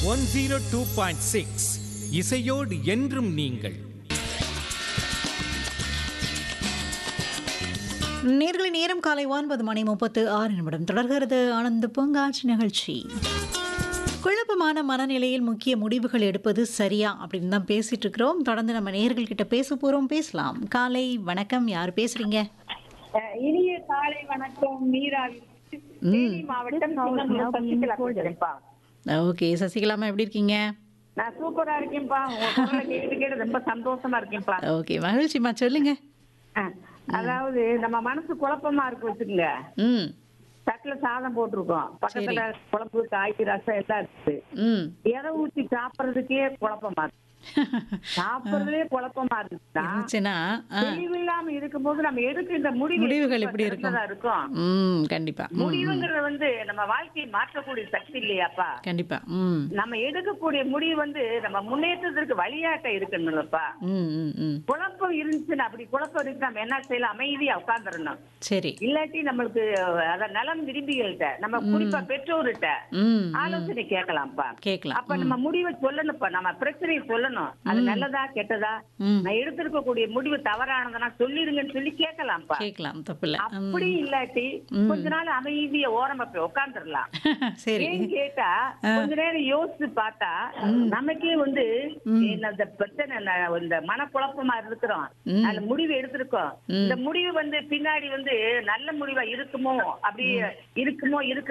One zero two point six இசையோடு என்றும் நீங்கள் நேர்களை நேரம் காலை ஒன்பது மணி முப்பத்து ஆறு நிமிடம் தொடர்கிறது ஆனந்த பூங்காட்சி நிகழ்ச்சி குழப்பமான மனநிலையில் முக்கிய முடிவுகள் எடுப்பது சரியா அப்படின்னு தான் பேசிட்டு இருக்கிறோம் தொடர்ந்து நம்ம நேர்கள் கிட்ட பேச போறோம் பேசலாம் காலை வணக்கம் யார் பேசுறீங்க அஹ் இனிய காலை வணக்கம் மீரா தேனி மாவட்டம் சின்னமனூர் சசிகலா பேசுறேன்ப்பா ஓகே சசிகலாமா எப்படி இருக்கீங்க நான் சூப்பரா இருக்கேன்ப்பா உங்க குரலை கேட்டு கேட்டு ரொம்ப சந்தோஷமா இருக்கேன்ப்பா ஓகே மகிழ்ச்சிமா சொல்லுங்க அஹ் அதாவது நம்ம மனசு குழப்பமா இருக்கு வச்சுக்கோங்க ம் தட்டுல சாதம் போட்டிருக்கோம் பக்கத்துல குழம்பு காய் ரசம் எல்லாம் இருக்குது ம் எதை ஊத்தி சாப்பிடுறதுக்கே குழப்பமா இருக்கு சாப்பிடுறதே குழப்பமா இருக்குன்னா இருந்துச்சுன்னா ஆ, தெளிவில்லாம இருக்கும்போது நம்ம எடுக்கின்ற முடிவு முடிவுகள் எப்படி இருக்கும்? சிறந்ததா இருக்கும் ம் கண்டிப்பா ம், முடிவுங்கிறது வந்து நம்ம வாழ்க்கையை மாற்றக்கூடிய சக்தி இல்லையாப்பா கண்டிப்பா ம் நம்ம எடுக்கக்கூடிய முடிவு வந்து நம்ம முன்னேற்றத்திற்கு வழியாட்ட இருக்கணும்லப்பா ம் ம் ம் குழப்பம் இருந்துச்சுன்னா அப்படி குழப்பம் இருக்கு நம்ம என்ன செய்யலாம் அமைதியா உட்கார்ந்துடணும் சரி இல்லாட்டி நம்மளுக்கு அத நலம் விரும்பிகள்கிட்ட நம்ம குறிப்பா பெற்றோர்கிட்ட ம் ஆலோசனை கேட்கலாம்ப்பா கேட்கலாம் அப்ப நம்ம முடிவை சொல்லணும்ப்பா நம்ம பிரச்சனையை சொல்லணும் அது நல்லதா கெட்டதா ம் நான் எடுத்திருக்கக்கூடிய முடிவு தவறானதுன்னா சொல்லிடுங்கன்னு சொல்லி கேட்கலாம்ப்பா கேட்கலாம் தப்பில்ல ம். அப்படி இல்லாட்டி கொஞ்ச நாள் அமைதியா ஓரமா போய் உட்கார்ந்துடலாம் சரி ஏன் கேட்டா கொஞ்ச நேரம் யோசிச்சு பார்த்தா நமக்கே வந்து என்ன இந்த பிரச்சனை என்ன, இந்த மனக்குழப்பமா இருக்கிறோம் அந்த முடிவு எடுத்திருக்கோம் இந்த முடிவு வந்து பின்னாடி வந்து நல்ல முடிவா இருக்குமோ அப்படி இருக்குமோ இருக்க